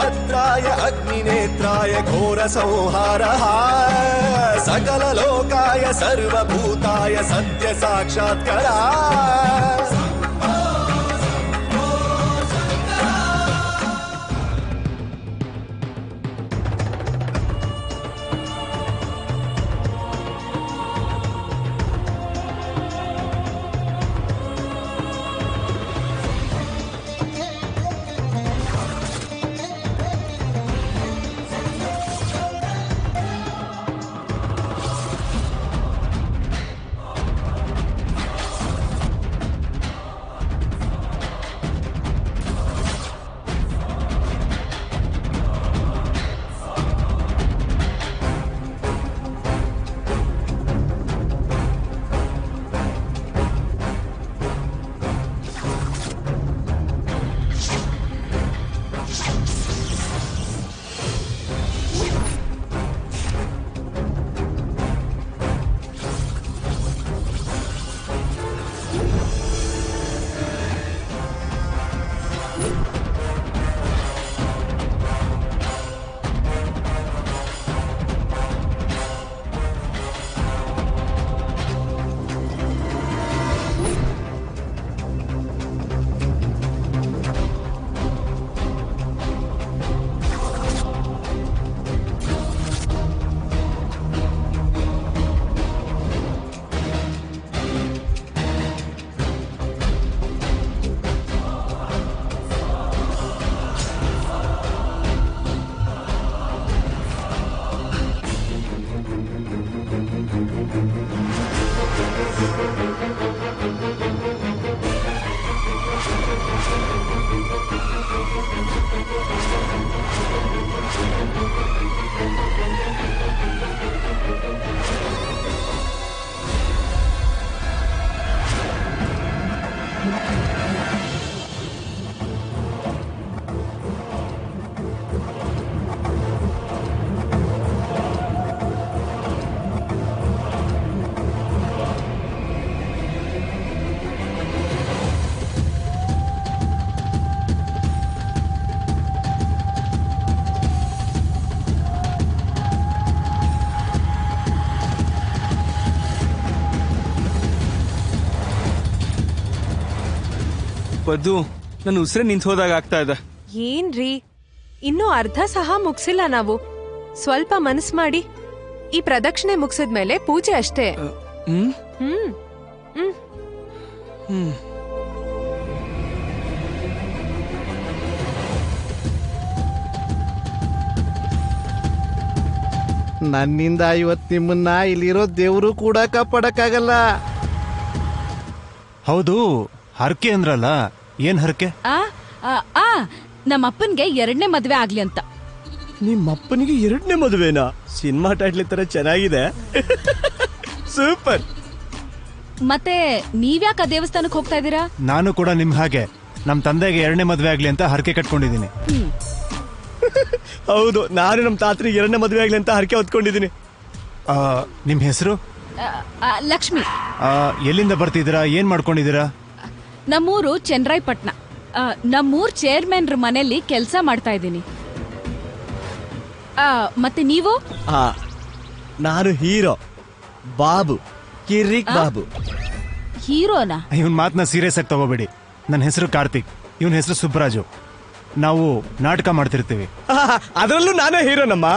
भद्राय अग्निनेत्राय घोरसंहारः सकललोकाय सर्वभूताय सत्यसाक्षात्करा ಪದ್ದು ನನ್ನ ಉಸಿರೇ ನಿಂತು ಹೋದಾಗ ಆಗ್ತಾ ಇದೆ ಏನ್ರಿ ಇನ್ನೂ ಅರ್ಧ ಸಹ ಮುಗ್ಸಿಲ್ಲ ನಾವು ಸ್ವಲ್ಪ ಮನಸ್ ಮಾಡಿ ಈ ಪ್ರದಕ್ಷಿಣೆ ಮುಗ್ಸಿದ್ಮೇಲೆ ಪೂಜೆ ಅಷ್ಟೇ ಹ್ಮ್ ಹ್ಮ್ ಹ್ಮ್ ಹ್ಮ್ ನನ್ನಿಂದ ಇವತ್ತು ನಿಮ್ಮನ್ನ ಇಲ್ಲಿರೋ ದೇವರು ಕೂಡ ಕಾಪಾಡಕ್ಕಾಗಲ್ಲ ಹೌದು ಹರಕೆ ಅಂದ್ರಲ್ಲ ಏನ್ ಹರಕೆ ಆ ಆ, ಆ ನಮ್ಮಪ್ಪನ್ಗೆ ಎರಡನೇ ಮದ್ವೆ ಆಗ್ಲಿ ಅಂತ ನಿಮ್ಮ ಅಪ್ಪನಿಗೆ ಎರಡನೇ ಮದುವೆನಾ ಸಿನಿಮಾ ಟೈಟ್ಲ್ ತರ ಚೆನ್ನಾಗಿದೆ ಸೂಪರ್ ಮತ್ತೆ ನೀವ್ಯಾಕ ಆ ದೇವಸ್ಥಾನಕ್ಕೆ ಹೋಗ್ತಾ ಇದೀರಾ ನಾನು ಕೂಡ ನಿಮ್ ಹಾಗೆ ನಮ್ ತಂದೆಗೆ ಎರಡನೇ ಮದ್ವೆ ಆಗ್ಲಿ ಅಂತ ಹರಕೆ ಕಟ್ಕೊಂಡಿದ್ದೀನಿ ಹೌದು ನಾನು ನಮ್ಮ ತಾತನಿಗೆ ಎರಡನೇ ಮದುವೆ ಆಗ್ಲಿ ಅಂತ ಹರಕೆ ಹೊತ್ಕೊಂಡಿದ್ದೀನಿ ಆ, ನಿಮ್ ಹೆಸರು ಆ, ಆ, ಲಕ್ಷ್ಮಿ ಎಲ್ಲಿಂದ ಬರ್ತಿದ್ದೀರಾ ಏನ್ ಮಾಡ್ಕೊಂಡಿದ್ದೀರಾ ನಮ್ಮೂರು ಚನ್ನರಾಯಪಟ್ನ ಆ, ನಮ್ಮೂರ್ ಚೇರ್ಮನ್ರ ಮನೆಯಲ್ಲಿ ಕೆಲಸ ಮಾಡ್ತಾ ಇದ್ದೀನಿ ಆ, ಮತ್ತೆ ನೀವು ಆ ನಾನು ಹೀರೋ ಬಾಬು ಕಿರಿಕ್ ಬಾಬು ಹೀರೋನಾ ಇವನ್ ಮಾತನ್ನ ಸೀರಿಯಸ್ ಆಗಿ ತಗೋಬೇಡಿ ನನ್ನ ಹೆಸರು ಕಾರ್ತಿಕ್ ಇವನ್ ಹೆಸರು ಸುಬ್ಬರಾಜು ನಾವು ನಾಟಕ ಮಾಡ್ತಿರ್ತೀವಿ ಅದರಲ್ಲೂ ನಾನೇ ಹೀರೋನಮ್ಮ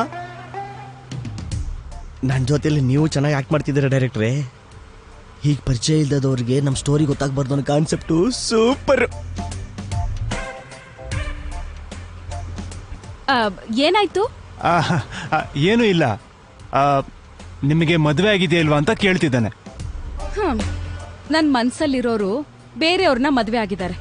ನನ್ನ ಜೊತೆಲಿ ನೀವು ಚೆನ್ನಾಗಿ ಆಕ್ಟ್ ಮಾಡ್ತಿದ್ದೀರಾ ಡೈರೆಕ್ಟ್ರೇ ಹೀಗೆ ಪರಿಚಯ ಇಲ್ಲದವ್ರಿಗೆ ನಮ್ಮ ಸ್ಟೋರಿ ಗೊತ್ತಾಗ್ಬಾರ್ದು ಅನ್ನೋ ಕಾನ್ಸೆಪ್ಟು ಸೂಪರ್ ಆ, ಏನಾಯ್ತು ಆ, ಆ, ಏನೂ ಇಲ್ಲ ಆ, ನಿಮಗೆ ಮದುವೆ ಆಗಿದೆಯಾ ಇಲ್ವಾ ಅಂತ ಕೇಳ್ತಿದ್ದಾನೆ ಹ್ಮ್ ನನ್ ಮನ್ಸಲ್ಲಿರೋರು ಬೇರೆಯವ್ರನ್ನ ಮದ್ವೆ ಆಗಿದ್ದಾರೆ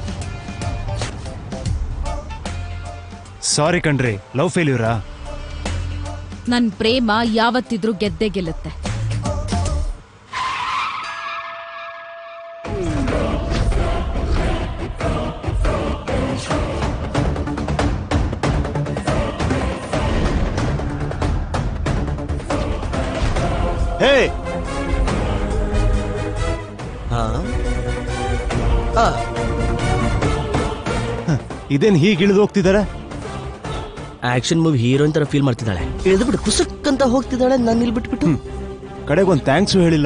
ಸಾರಿ ಕಣ್ರಿ ಲವ್ ಫೇಲ್ಯೂರಾ ನನ್ ಪ್ರೇಮ ಯಾವತ್ತಿದ್ರೂ ಗೆದ್ದೇ ಗೆಲ್ಲುತ್ತೆ ಹೇ ಹಾ ಆ, ಇದೇನ್ ಹೀಗೆ ಇಳಿದು ಹೋಗ್ತಿದ್ದಾರೆ ಆಕ್ಷನ್ ಮೂವಿ ಹೀರೋಯಿನ್ ತರ ಫೀಲ್ ಮಾಡ್ತಿದ್ದಾಳೆ ಇಳಿದು ಬಿಟ್ಟು ಕುಸಕ್ ಅಂತ ಹೋಗ್ತಿದ್ದಾಳೆ ನಾನು ಇಲ್ಲಿ ಬಿಟ್ಬಿಟ್ಟು ಕಡೆಗೊಂದು ಥ್ಯಾಂಕ್ಸು ಹೇಳಿಲ್ಲ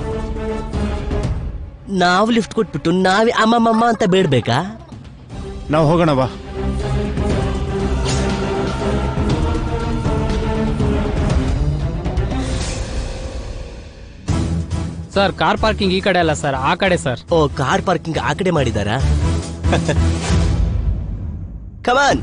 ನಾವು ಲಿಫ್ಟ್ ಕೊಟ್ಬಿಟ್ಟು ನಾವೇ ಅಮ್ಮಮ್ಮಮ್ಮ ಅಂತ ಬೇಡ್ಬೇಕಾ ನಾವು ಹೋಗೋಣ ಬಾ ಸರ್ ಕಾರ್ ಪಾರ್ಕಿಂಗ್ ಈ ಕಡೆ ಅಲ್ಲ ಸರ್ ಆ ಕಡೆ ಸರ್ ಓ ಕಾರ್ ಪಾರ್ಕಿಂಗ್ ಆ ಕಡೆ ಮಾಡಿದಾರಾ ಕಮಾನ್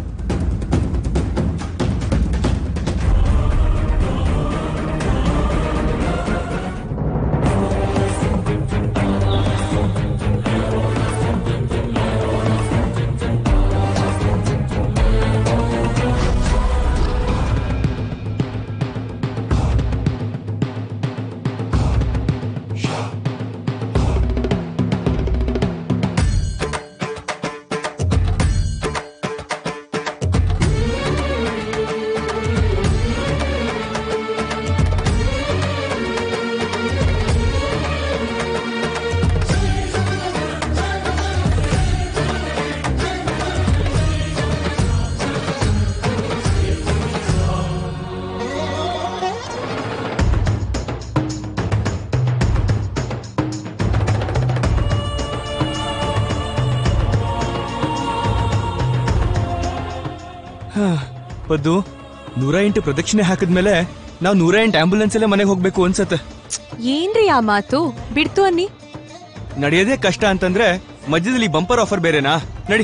ಪದ್ದು ನೂರ ಎಂಟು ಪ್ರದಕ್ಷಿಣೆ ಹಾಕಿದ್ಮೇಲೆ ನಾವು ನೂರ ಎಂಟು ಆಂಬುಲೆನ್ಸ್ ಅಲ್ಲೇ ಮನೆಗೆ ಹೋಗ್ಬೇಕು ಅನ್ಸತ್ತೆ ಏನ್ರಿ ಆ ಮಾತು ಬಿಡ್ತು ಅನ್ನಿ ನಡೆಯೋದೇ ಕಷ್ಟ ಅಂತಂದ್ರೆ ಮಧ್ಯದಲ್ಲಿ ಬಂಪರ್ ಆಫರ್ ಬೇರೆನಾ ನಡಿ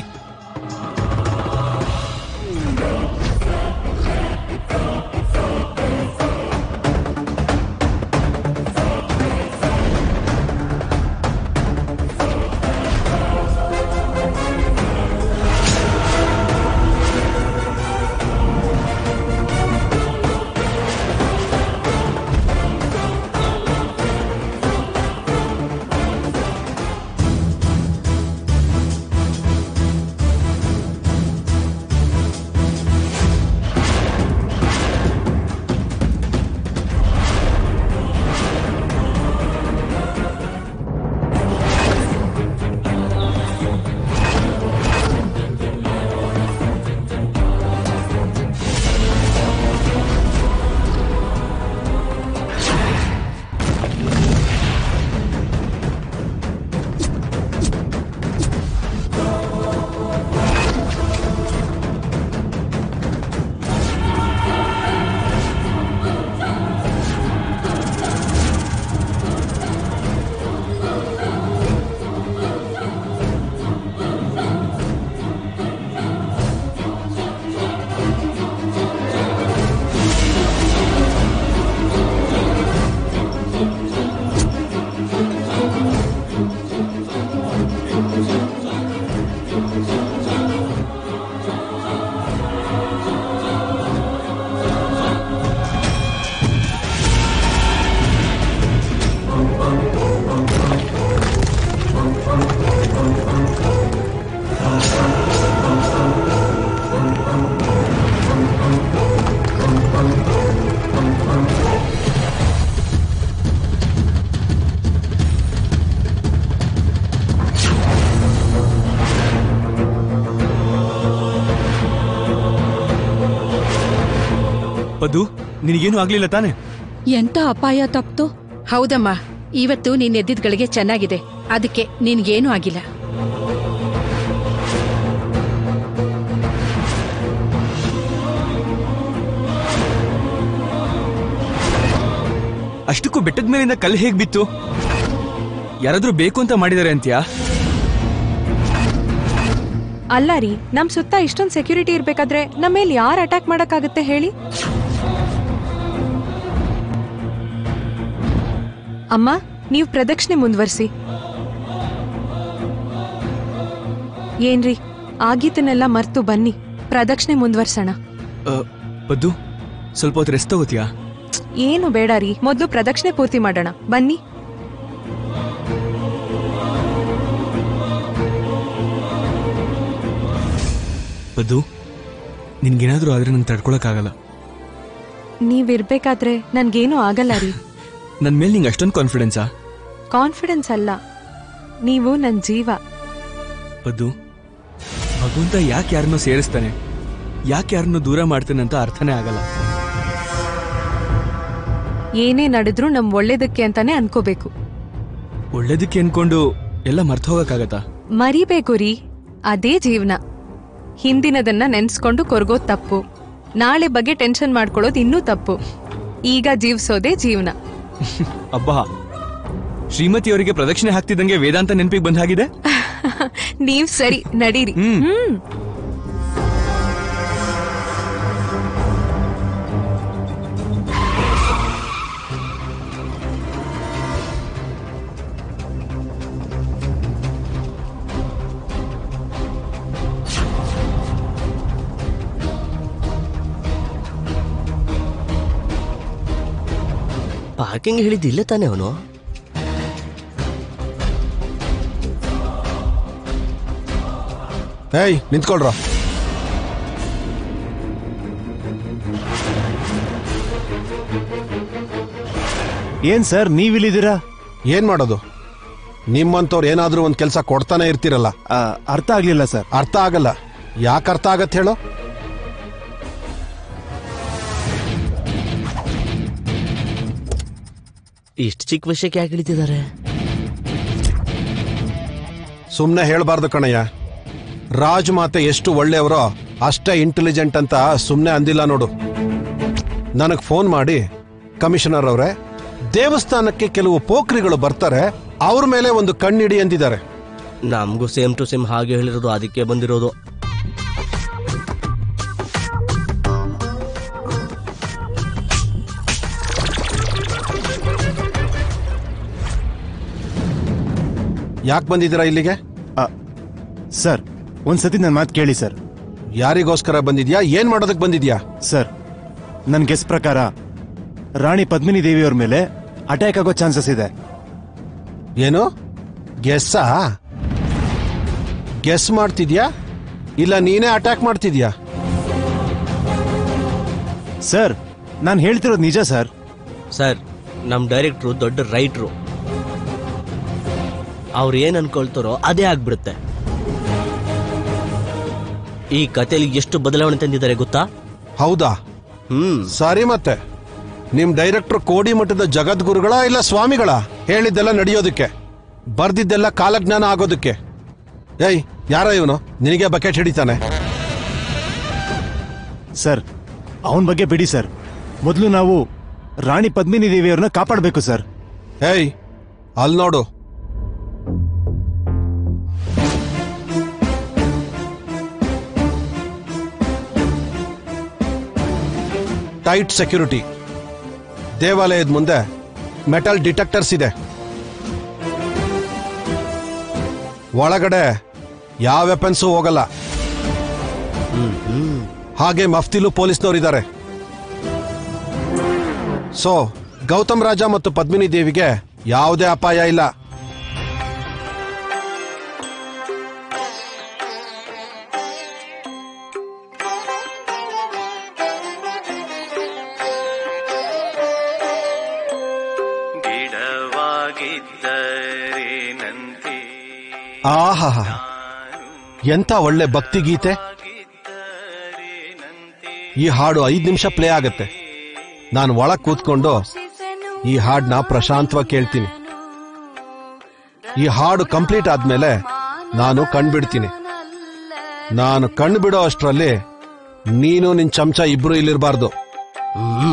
ಪದ್ದು ನಿನಗೇನು ಆಗ್ಲಿಲ್ಲ ತಾನೆ ಎಂತ ಅಪಾಯ ತಪ್ತು ಹೌದಮ್ಮ ಇವತ್ತು ನೀನ್ ಎದ್ದಿದ್ಗಳಿಗೆ ಚೆನ್ನಾಗಿದೆ ಅದಕ್ಕೆ ನಿನ್ಗೇನೂ ಆಗಿಲ್ಲ ಅಷ್ಟಕ್ಕೂ ಬೆಟ್ಟದ ಮೇಲಿಂದ ಕಲ್ಲು ಹೇಗ್ ಬಿತ್ತು ಯಾರಾದ್ರೂ ಬೇಕು ಅಂತ ಮಾಡಿದಾರೆ ಅಂತ್ಯಾ ಅಲ್ಲ ರೀ ನಮ್ ಸುತ್ತ ಇಷ್ಟೊಂದ್ ಸೆಕ್ಯೂರಿಟಿ ಇರ್ಬೇಕಾದ್ರೆ ನಮ್ಮ ಮೇಲೆ ಯಾರು ಅಟ್ಯಾಕ್ ಮಾಡಕ್ಕಾಗತ್ತೆ ಹೇಳಿ ಅಮ್ಮ ನೀವು ಪ್ರದಕ್ಷಿಣೆ ಮುಂದುವರ್ಸಿ ಏನ್ರಿ ಆಗಿದ್ದನ್ನೆಲ್ಲ ಮರ್ತು ಬನ್ನಿ ಪ್ರದಕ್ಷಿಣೆ ಮುಂದುವರ್ಸೋಣ ಅ, ಪದ್ದು ಸ್ವಲ್ಪ ಹೊತ್ತು ರೆಸ್ಟ್ ತಗೋತೀಯಾ ಏನು ಬೇಡ ರೀ ಮೊದಲು ಪ್ರದಕ್ಷಿಣೆ ಪೂರ್ತಿ ಮಾಡೋಣ ಬನ್ನಿ ಪದ್ದು ನಿನ್ಗೇನಾದ್ರೂ ಆದ್ರೆ ನಂಗೆ ತಡ್ಕೊಳಕ್ಕಾಗಲ್ಲ ನೀವಿರ್ಬೇಕಾದ್ರೆ ನನ್ಗೇನು ಆಗಲ್ಲ ರೀ ನನ್ ಮೇಲೆ ನಿಂಗೆ ಅಷ್ಟೊಂದು ಕಾನ್ಫಿಡೆನ್ಸಾ ಕಾನ್ಫಿಡೆನ್ಸ್ ಅಲ್ಲ ನೀವು ನನ್ ಜೀವ ಪದ್ದು ಭಗವಂತ ಯಾಕೆ ಯಾರನ್ನೋ ಸೇರಿಸ್ತಾನೆ ಯಾಕೆ ಯಾರನ್ನು ದೂರ ಮಾಡ್ತೇನೆ ಅಂತ ಅರ್ಥನೇ ಆಗಲ್ಲ ಏನೇ ನಡೆದ್ರೂ ನಮ್ ಒಳ್ಳೇದಕ್ಕೆ ಅಂತಾನೆ ಅನ್ಕೋಬೇಕು ಒಳ್ಳೇದಕ್ಕೆ ಅನ್ಕೊಂಡು ಎಲ್ಲ ಮರ್ತು ಹೋಗಕ್ಕಾಗತ್ತಾ ಮರಿಬೇಕು ರೀ ಅದೇ ಜೀವನ ಹಿಂದಿನದನ್ನ ನೆನ್ಸ್ಕೊಂಡು ಕೊರ್ಗೋದ್ ತಪ್ಪು ನಾಳೆ ಬಗ್ಗೆ ಟೆನ್ಷನ್ ಮಾಡ್ಕೊಳ್ಳೋದು ಇನ್ನೂ ತಪ್ಪು ಈಗ ಜೀವ್ಸೋದೇ ಜೀವನ ಅಬ್ಬಾ ಶ್ರೀಮತಿಯವರಿಗೆ ಪ್ರದಕ್ಷಿಣೆ ಹಾಕ್ತಿದ್ದಂಗೆ ವೇದಾಂತ ನೆನಪಿಗೆ ಬಂದ ಹಾಗಿದೆ ನೀವ್ ಸರಿ ನಡೀರಿ ಹ್ಮ್. ಹ್ಮ್ ಪಾರ್ಕಿಂಗ್ ಹೇಳಿದ್ದಿಲ್ಲ ತಾನೇ ಅವನು ಏಯ್ ನಿಂತ್ಕೊಳ್ರ ಏನ್ ಸರ್ ನೀವಿಲ್ಲಿದ್ದೀರಾ ಏನ್ ಮಾಡೋದು ನಿಮ್ಮಂತವ್ರು ಏನಾದ್ರೂ ಒಂದ್ ಕೆಲಸ ಕೊಡ್ತಾನೆ ಇರ್ತೀರಲ್ಲ ಆ, ಅರ್ಥ ಆಗ್ಲಿಲ್ಲ ಸರ್ ಅರ್ಥ ಆಗಲ್ಲ ಯಾಕೆ ಅರ್ಥ ಆಗತ್ತೆ ಹೇಳು ಇಷ್ಟು ಚಿಕ್ಕ ವಿಷಯಕ್ಕೆ ಯಾಕೆ ಹಿಡಿತಿದ್ದಾರೆ ಸುಮ್ನೆ ಹೇಳ್ಬಾರ್ದು ಕಣಯ್ಯ ರಾಜ್ ಮಾತೆ ಎಷ್ಟು ಒಳ್ಳೆಯವರೋ ಅಷ್ಟೇ ಇಂಟೆಲಿಜೆಂಟ್ ಅಂತ ಸುಮ್ನೆ ಅಂದಿಲ್ಲ ನೋಡು ನನಗ್ ಫೋನ್ ಮಾಡಿ ಕಮಿಷನರ್ ಅವರೇ ದೇವಸ್ಥಾನಕ್ಕೆ ಕೆಲವು ಪೋಖ್ರಿಗಳು ಬರ್ತಾರೆ ಅವ್ರ ಮೇಲೆ ಒಂದು ಕಣ್ಣಿಡಿ ಎಂದಿದ್ದಾರೆ ನಮಗೂ ಸೇಮ್ ಟು ಸೇಮ್ ಹಾಗೆ ಹೇಳಿರೋದು ಅದಕ್ಕೆ ಬಂದಿರೋದು ಯಾಕೆ ಬಂದಿದ್ದೀರಾ ಇಲ್ಲಿಗೆ ಆ, ಸರ್ ಒಂದ್ಸತಿ ನನ್ನ ಮಾತು ಕೇಳಿ ಸರ್ ಯಾರಿಗೋಸ್ಕರ ಬಂದಿದ್ಯಾ ಏನ್ ಮಾಡೋದಕ್ಕೆ ಬಂದಿದ್ಯಾ ಸರ್ ನನ್ನ ಗೆಸ್ ಪ್ರಕಾರ ರಾಣಿ ಪದ್ಮಿನಿ ದೇವಿಯವ್ರ ಮೇಲೆ ಅಟ್ಯಾಕ್ ಆಗೋ ಚಾನ್ಸಸ್ ಇದೆ ಏನು ಗೆಸ್ಸಾ ಗೆಸ್ ಮಾಡ್ತಿದ್ಯಾ ಇಲ್ಲ ನೀನೇ ಅಟ್ಯಾಕ್ ಮಾಡ್ತಿದ್ಯಾ ಸರ್ ನಾನು ಹೇಳ್ತಿರೋದು ನಿಜ ಸರ್ ಸರ್ ನಮ್ಮ ಡೈರೆಕ್ಟ್ರು ದೊಡ್ಡ ರೈಟ್ರು ಅವ್ರು ಏನ್ ಅನ್ಕೊಳ್ತಾರೋ ಅದೇ ಆಗ್ಬಿಡುತ್ತೆ ಈ ಕಥೆಲಿ ಎಷ್ಟು ಬದಲಾವಣೆ ತಂದಿದ್ದಾರೆ ಗೊತ್ತಾ ಹೌದಾ ಹ್ಮ್ ಸರಿ ಮತ್ತೆ ನಿಮ್ ಡೈರೆಕ್ಟರ್ ಕೋಡಿ ಮಠದ ಜಗದ್ಗುರುಗಳ ಇಲ್ಲ ಸ್ವಾಮಿಗಳ ಹೇಳಿದ್ದೆಲ್ಲ ನಡೆಯೋದಕ್ಕೆ ಬರ್ದಿದ್ದೆಲ್ಲ ಕಾಲಜ್ಞಾನ ಆಗೋದಕ್ಕೆ ಏಯ್ ಯಾರ ಇವನು ನಿನಗೆ ಬಕೆಟ್ ಹಿಡಿತಾನೆ ಸರ್ ಅವನ ಬಗ್ಗೆ ಬಿಡಿ ಸರ್ ಮೊದಲು ನಾವು ರಾಣಿ ಪದ್ಮಿನಿ ದೇವಿಯವ್ರನ್ನ ಕಾಪಾಡಬೇಕು ಸರ್ ಏಯ್ ಅಲ್ ನೋಡು ಟೈಟ್ ಸೆಕ್ಯೂರಿಟಿ ದೇವಾಲಯದ ಮುಂದೆ ಮೆಟಲ್ ಡಿಟೆಕ್ಟರ್ಸ್ ಇದೆ ಒಳಗಡೆ ಯಾವ ವೆಪನ್ಸು ಹೋಗಲ್ಲ ಹಾಗೆ ಮಫ್ತಿಲು ಪೊಲೀಸ್ನವರಿದ್ದಾರೆ ಸೊ ಗೌತಮ್ ರಾಜ ಮತ್ತು ಪದ್ಮಿನಿ ದೇವಿಗೆ ಯಾವುದೇ ಅಪಾಯ ಇಲ್ಲ ಆಹಾ ಎಂತ ಒಳ್ಳೆ ಭಕ್ತಿ ಗೀತೆ ಈ ಹಾಡು ಐದ್ ನಿಮಿಷ ಪ್ಲೇ ಆಗತ್ತೆ ನಾನು ಒಳಗ್ ಕೂತ್ಕೊಂಡು ಈ ಹಾಡ್ನ ಪ್ರಶಾಂತವಾಗಿ ಕೇಳ್ತೀನಿ ಈ ಹಾಡು ಕಂಪ್ಲೀಟ್ ಆದ್ಮೇಲೆ ನಾನು ಕಣ್ಬಿಡ್ತೀನಿ ನಾನು ಕಣ್ಣು ಬಿಡೋ ಅಷ್ಟರಲ್ಲಿ ನೀನು ನಿನ್ ಚಮಚ ಇಬ್ರು ಇಲ್ಲಿರ್ಬಾರ್ದು ಹ್ಮ್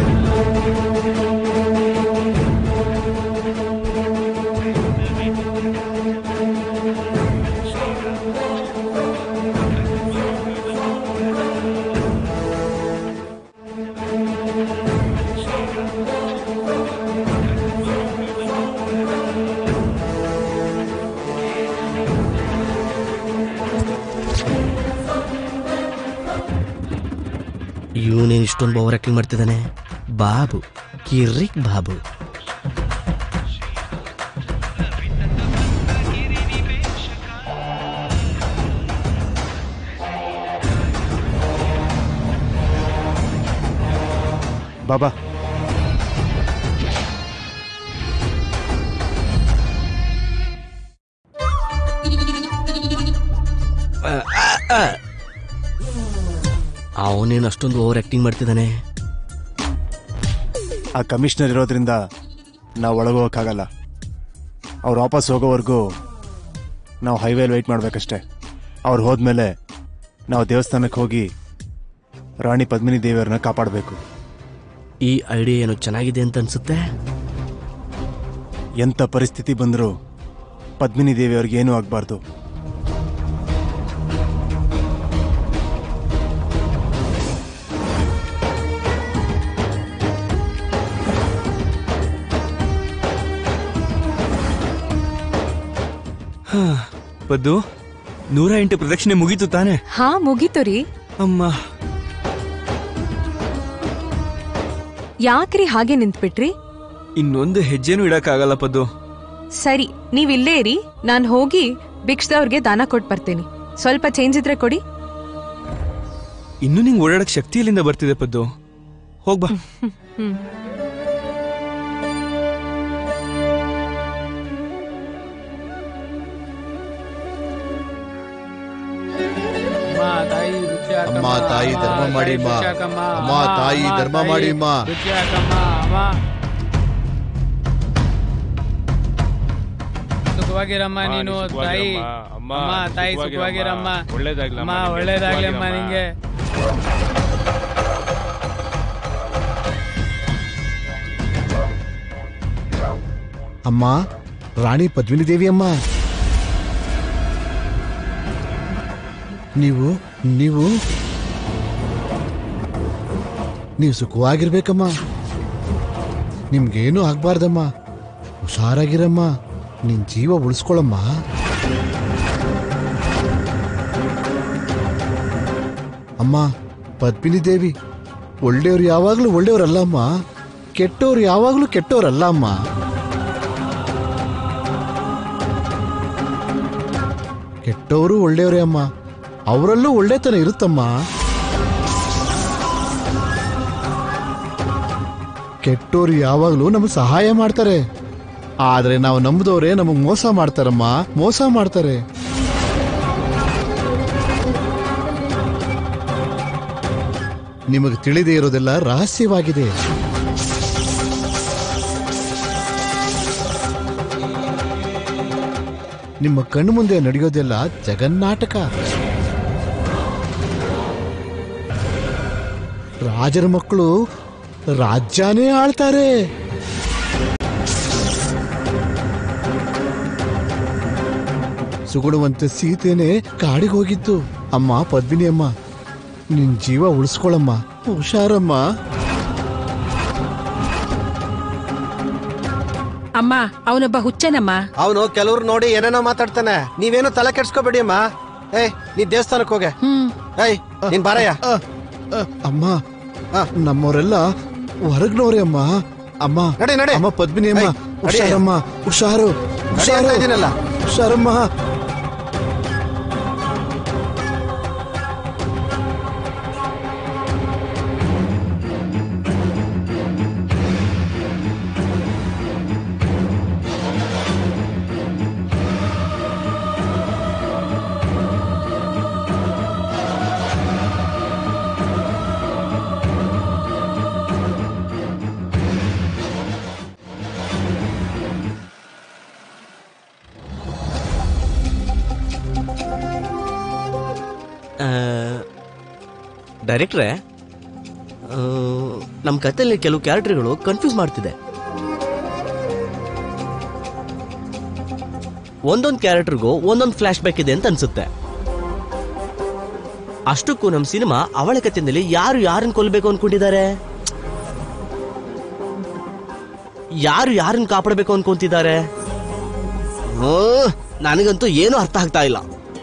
ಇವನೇನು ಇಷ್ಟೊಂದು ಓವರ್ ಆಕ್ಟಿಂಗ್ ಮಾಡ್ತಿದ್ದಾನೆ ಬಾಬು ಕಿರಿಕ್ ಬಾಬು ಬಾಬಾ ಅವನೇನು ಅಷ್ಟೊಂದು ಓವರ್ ಆಕ್ಟಿಂಗ್ ಮಾಡ್ತಿದ್ದಾನೆ ಆ ಕಮಿಷನರ್ ಇರೋದ್ರಿಂದ ನಾವು ಒಳಗೋಗಕ್ಕಾಗಲ್ಲ ಅವ್ರು ವಾಪಸ್ ಹೋಗೋವರೆಗೂ ನಾವು ಹೈವೇಲಿ ವೆಯ್ಟ್ ಮಾಡ್ಬೇಕಷ್ಟೆ ಅವ್ರು ಹೋದ್ಮೇಲೆ ನಾವು ದೇವಸ್ಥಾನಕ್ಕೆ ಹೋಗಿ ರಾಣಿ ಪದ್ಮಿನಿ ದೇವಿಯವ್ರನ್ನ ಕಾಪಾಡಬೇಕು ಈ ಐಡಿಯಾ ಏನೋ ಚೆನ್ನಾಗಿದೆ ಅಂತ ಅನ್ಸುತ್ತೆ ಎಂಥ ಪರಿಸ್ಥಿತಿ ಬಂದರೂ ಪದ್ಮಿನಿ ದೇವಿಯವ್ರಿಗೆ ಏನೂ ಆಗಬಾರ್ದು ಪದ್ದು ನೂರ ಎಂಟು ಪ್ರದಕ್ಷಿಣೆ ಮುಗೀತು ತಾನೆ ಹಾ ಮುಗೀತು ರೀ ಅಮ್ಮ ಯಾಕ್ರಿ ಹಾಗೆ ನಿಂತ್ಬಿಟ್ರಿ ಇನ್ನೊಂದು ಹೆಜ್ಜೆನೂ ಇಡಕ್ಕಾಗಲ್ಲ ಪದ್ದು ಸರಿ ನೀವ್ ಇಲ್ಲೇ ಇರಿ ನಾನ್ ಹೋಗಿ ಭಿಕ್ಷದವ್ರಿಗೆ ದಾನ ಕೊಟ್ ಬರ್ತೀನಿ ಸ್ವಲ್ಪ ಚೇಂಜ್ ಇದ್ರೆ ಕೊಡಿ ಇನ್ನು ನಿಂಗೆ ಓಡಾಡಕ್ ಶಕ್ತಿ ಎಲ್ಲಿಂದ ಬರ್ತಿದೆ ಪದ್ದು ಹೋಗ್ಬಾ ಹ್ಮ್ ಅಮ್ಮ ತಾಯಿ ಧರ್ಮ ಮಾಡಿ ಅಮ್ಮ. ಅಮ್ಮ ತಾಯಿ ಧರ್ಮ ಮಾಡಿ ಅಮ್ಮ. ಸುಖವಾಗಿರಮ್ಮ ನೀನು ತಾಯಿ ಅಮ್ಮ ತಾಯಿ ಸುಖವಾಗಿರಮ್ಮ ಅಮ್ಮ ಒಳ್ಳೇದಾಗ್ಲಿ ಅಮ್ಮ ನಿಂಗೆ ಅಮ್ಮ ರಾಣಿ ಪದ್ಮಿನಿ ದೇವಿ ಅಮ್ಮ ನೀವು ನೀವು ನೀವು ಸುಖವಾಗಿರ್ಬೇಕಮ್ಮ ನಿಮ್ಗೇನು ಆಗ್ಬಾರ್ದಮ್ಮ ಹುಷಾರಾಗಿರಮ್ಮ ನಿನ್ ಜೀವ ಉಳಿಸ್ಕೊಳಮ್ಮ ಅಮ್ಮ ಪದ್ಮಿನಿ ದೇವಿ ಒಳ್ಳೆಯವ್ರು ಯಾವಾಗಲೂ ಒಳ್ಳೆಯವ್ರಲ್ಲಮ್ಮ ಕೆಟ್ಟವ್ರು ಯಾವಾಗಲೂ ಕೆಟ್ಟವ್ರಲ್ಲ ಅಮ್ಮ ಕೆಟ್ಟವರು ಒಳ್ಳೆಯವರೇ ಅಮ್ಮ ಅವರಲ್ಲೂ ಒಳ್ಳೆತನ ಇರುತ್ತಮ್ಮ ಕೆಟ್ಟೋರು ಯಾವಾಗಲೂ ನಮಗೆ ಸಹಾಯ ಮಾಡ್ತಾರೆ ಆದ್ರೆ ನಾವು ನಂಬುದವರೇ ನಮಗೆ ಮೋಸ ಮಾಡ್ತಾರಮ್ಮ ಮೋಸ ಮಾಡ್ತಾರೆ ನಿಮಗೆ ತಿಳಿದೇ ಇರೋದೆಲ್ಲ ರಹಸ್ಯವಾಗಿದೆ ನಿಮ್ಮ ಕಣ್ಣು ಮುಂದೆ ನಡೆಯೋದೆಲ್ಲ ಜಗನ್ನಾಟಕ ರಾಜರ ಮಕ್ಕಳು ರಾಜ್ಯನೇ ಆಳ್ತಾರೆ ಸುಗುಣವಂತ ಸೀತೆನೆ ಕಾಡಿಗೆ ಹೋಗಿತ್ತು ಅಮ್ಮ ಪದ್ಮಿನಿ ಅಮ್ಮ ನಿನ್ ಜೀವ ಉಳಿಸ್ಕೊಳಮ್ಮ ಹುಷಾರಮ್ಮ ಅಮ್ಮ ಅವನೊಬ್ಬ ಹುಚ್ಚನಮ್ಮ ಅವನು ಕೆಲವ್ರು ನೋಡಿ ಏನೇನೋ ಮಾತಾಡ್ತಾನೆ ನೀವೇನು ತಲೆ ಕೆಡ್ಸ್ಕೊಬೇಡಿ ಅಮ್ಮ ಏಯ್ ನೀ ದೇವಸ್ಥಾನಕ್ಕೆ ಹೋಗೆ ಹ್ಮ್ ಏಯ್ ನೀನ್ ಬಾರಯ್ಯ ಅ, ಅ, ಅಮ್ಮ ನಮ್ಮವರೆಲ್ಲ ಹೊರಗ್ನವ್ರೆ ಅಮ್ಮ ಅಮ್ಮ ನಡಿ, ನಡಿ. ಅಮ್ಮ ಪದ್ಮಿನಿ ಅಮ್ಮ ಏಯ್, ನಡಿ. ಹುಷಾರಮ್ಮ ಹುಷಾರು ಹುಷಾರು ಅಂತ ಇದೀನಲ್ಲ. ಹುಷಾರಮ್ಮ ಡೈರೆಕ್ಟ್ರೆ ನಮ್ಮ ಕಥೆಯಲ್ಲಿ ಕೆಲವು ಕ್ಯಾರೆಕ್ಟರ್ಗಳು ಕನ್ಫ್ಯೂಸ್ ಮಾಡ್ತಿದೆ ಒಂದೊಂದು ಕ್ಯಾರೆಕ್ಟರ್ಗೂ ಒಂದೊಂದು ಫ್ಲಾಶ್ ಬ್ಯಾಕ್ ಇದೆ ಅಂತ ಅನ್ಸುತ್ತೆ ಅಷ್ಟಕ್ಕೂ ನಮ್ಮ ಸಿನಿಮಾ ಅವಳ ಕಥೆಯಲ್ಲಿ ಯಾರು ಯಾರನ್ನ ಕೊಲ್ಬೇಕು ಅನ್ಕೊಂಡಿದ್ದಾರೆ ಯಾರು ಯಾರನ್ನ ಕಾಪಾಡಬೇಕು ಅನ್ಕೊಂತಿದ್ದಾರೆ ಓ, ನನಗಂತೂ ಏನೂ ಅರ್ಥ ಆಗ್ತಾ ಇಲ್ಲ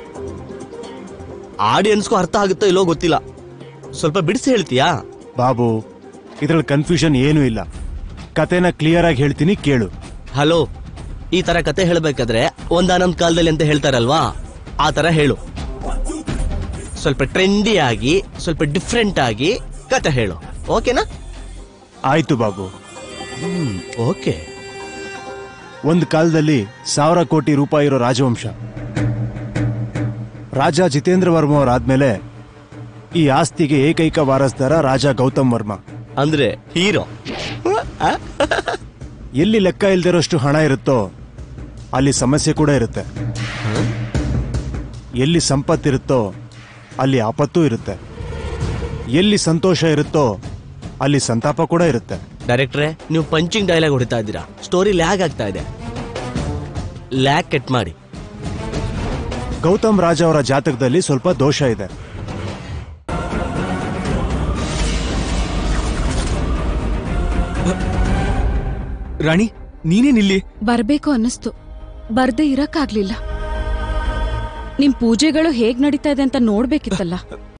ಆಡಿಯನ್ಸ್ಗೂ ಅರ್ಥ ಆಗುತ್ತೋ ಇಲ್ಲೋ ಗೊತ್ತಿಲ್ಲ ಸ್ವಲ್ಪ ಬಿಡಿಸಿ ಹೇಳ್ತೀಯಾ ಬಾಬು ಇದ್ರಲ್ಲಿ ಕನ್ಫ್ಯೂಷನ್ ಏನೂ ಇಲ್ಲ ಕತೆನ ಕ್ಲಿಯರ್ ಆಗಿ ಹೇಳ್ತೀನಿ ಕೇಳು ಹಲೋ ಈ ತರ ಕತೆ ಹೇಳ್ಬೇಕಾದ್ರೆ ಒಂದಾನೊಂದ್ ಕಾಲದಲ್ಲಿ ಅಂತ ಹೇಳ್ತಾರಲ್ವಾ ಆ ತರ ಹೇಳು ಸ್ವಲ್ಪ ಟ್ರೆಂಡಿ ಆಗಿ ಸ್ವಲ್ಪ ಡಿಫ್ರೆಂಟ್ ಆಗಿ ಕತೆ ಹೇಳು ಓಕೆನಾ ಆಯ್ತು ಬಾಬು ಹ್ಮ್ ಓಕೆ ಒಂದು ಕಾಲದಲ್ಲಿ ಸಾವಿರ ಕೋಟಿ ರೂಪಾಯಿ ಇರೋ ರಾಜವಂಶ ರಾಜ ಜಿತೇಂದ್ರ ವರ್ಮ ಅವರಾದ್ಮೇಲೆ ಈ ಆಸ್ತಿಗೆ ಏಕೈಕ ವಾರಸ್ದಾರ ರಾಜ ಗೌತಮ್ ವರ್ಮ ಅಂದ್ರೆ ಹೀರೋ ಎಲ್ಲಿ ಲೆಕ್ಕ ಇಲ್ದಿರೋಷ್ಟು ಹಣ ಇರುತ್ತೋ ಅಲ್ಲಿ ಸಮಸ್ಯೆ ಕೂಡ ಇರುತ್ತೆ ಎಲ್ಲಿ ಸಂಪತ್ತಿರುತ್ತೋ ಅಲ್ಲಿ ಆಪತ್ತೂ ಇರುತ್ತೆ ಎಲ್ಲಿ ಸಂತೋಷ ಇರುತ್ತೋ ಅಲ್ಲಿ ಸಂತಾಪ ಕೂಡ ಇರುತ್ತೆ ಡೈರೆಕ್ಟ್ರೆ ನೀವು ಪಂಚಿಂಗ್ ಡೈಲಾಗ್ ಹೊಡಿತಾ ಇದ್ದೀರಾ ಸ್ಟೋರಿ ಲ್ಯಾಗ್ ಆಗ್ತಾ ಇದೆ ಲ್ಯಾಗ್ ಕಟ್ ಮಾಡಿ ಗೌತಮ್ ರಾಜ್ ಅವರ ಜಾತಕದಲ್ಲಿ ಸ್ವಲ್ಪ ದೋಷ ಇದೆ ರಾಣಿ ನೀನೇನಿಲ್ಲಿ ಬರ್ಬೇಕು ಅನ್ನಿಸ್ತು ಬರ್ದೇ ಇರಕ್ಕಾಗ್ಲಿಲ್ಲ ನಿಮ್ ಪೂಜೆಗಳು ಹೇಗ್ ನಡೀತಾ ಇದೆ ಅಂತ ನೋಡ್ಬೇಕಿತ್ತಲ್ಲ